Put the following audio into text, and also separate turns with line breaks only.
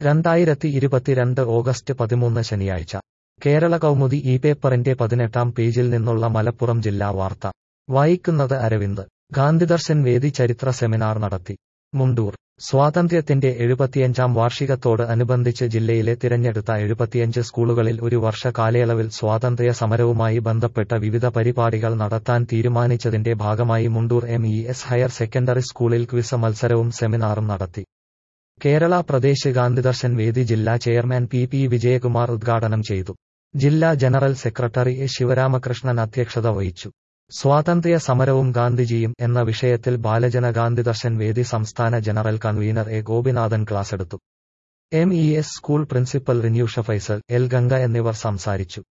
രണ്ടായിരത്തി ഇരുപത്തിരണ്ട് ഓഗസ്റ്റ് പതിമൂന്ന് ശനിയാഴ്ച കേരള കൗമുദി ഈ പേപ്പറിന്റെ പതിനെട്ടാം പേജിൽ നിന്നുള്ള മലപ്പുറം ജില്ലാ വാർത്ത വായിക്കുന്നത് അരവിന്ദ് ഗാന്ധിദർശൻ വേദി ചരിത്ര സെമിനാർ നടത്തി മുണ്ടൂർ സ്വാതന്ത്ര്യത്തിന്റെ എഴുപത്തിയഞ്ചാം വാർഷികത്തോട് അനുബന്ധിച്ച് ജില്ലയിലെ തിരഞ്ഞെടുത്ത എഴുപത്തിയഞ്ച് സ്കൂളുകളിൽ ഒരു വർഷ കാലയളവിൽ സ്വാതന്ത്ര്യ സമരവുമായി ബന്ധപ്പെട്ട വിവിധ പരിപാടികൾ നടത്താൻ തീരുമാനിച്ചതിന്റെ ഭാഗമായി Mundur M E S higher secondary സ്കൂളിൽ ക്വിസ് മത്സരവും സെമിനാറും നടത്തി കേരള പ്രദേശ് ഗാന്ധിദർശൻ വേദി ജില്ലാ ചെയർമാൻ പി പി വിജയകുമാർ ഉദ്ഘാടനം ചെയ്തു ജില്ലാ ജനറൽ സെക്രട്ടറി എ ശിവരാമകൃഷ്ണൻ അധ്യക്ഷത വഹിച്ചു സ്വാതന്ത്ര്യ സമരവും ഗാന്ധിജിയും എന്ന വിഷയത്തിൽ ബാലജന ഗാന്ധിദർശൻ വേദി സംസ്ഥാന ജനറൽ കൺവീനർ എ ഗോപിനാഥൻ ക്ലാസെടുത്തു M E S school principal Rinusha Faisal L Ganga എന്നിവർ സംസാരിച്ചു